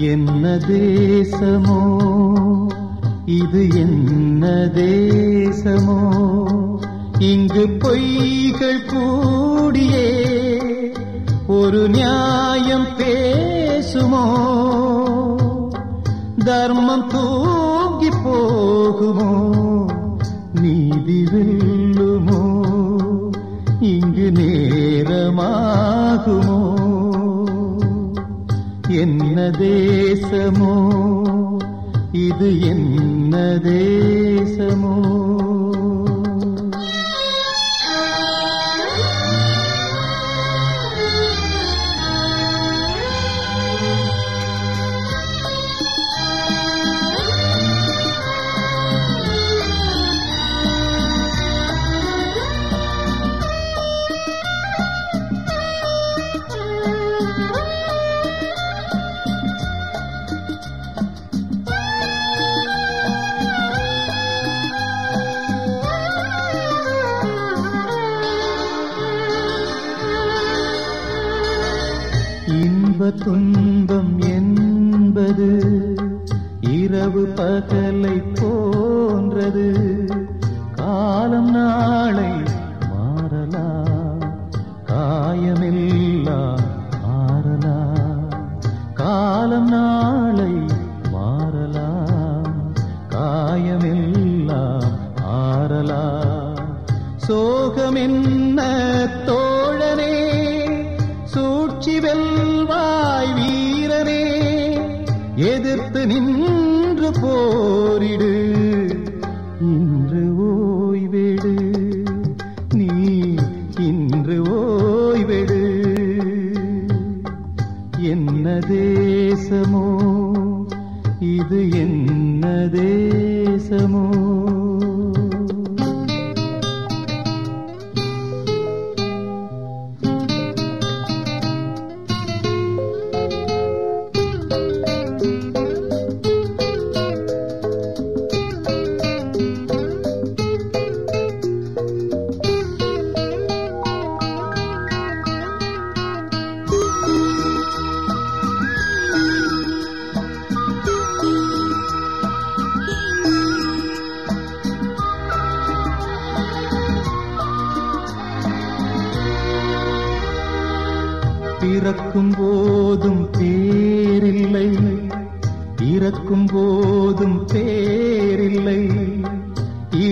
என்ன தேசமோ இது என்ன தேசமோ இங்கு பொய்கள் கூடியே ஒரு நியாயம் பேசுமோ தர்மம் தூங்கி போகுமோ நீதி வெல்லுமோ இங்கு நேரமாகுமோ என்ன தேசமோ இது என்ன தேசமோ இன்ப துன்பம் என்பது இரவு பகலை போன்றது காலம் நாளை மாறலாம் காயமெல்லாம் மாறலாம் காலம் நாளை மாறலாம் காயமெல்லாம் ஆறலாம் சோகம் என்ன தோழனே சூழ்ச்சி வெல்வாய் வீரனே எதிர்த்து நின்று போரிடு இன்று ஓய்வெடு நீ இன்று ஓய்வெடு என்ன தேசமோ இது என்ன தேசமோ பிறக்கும் போதும் பேரில்லை இறக்கும் போதும் பேரில்லை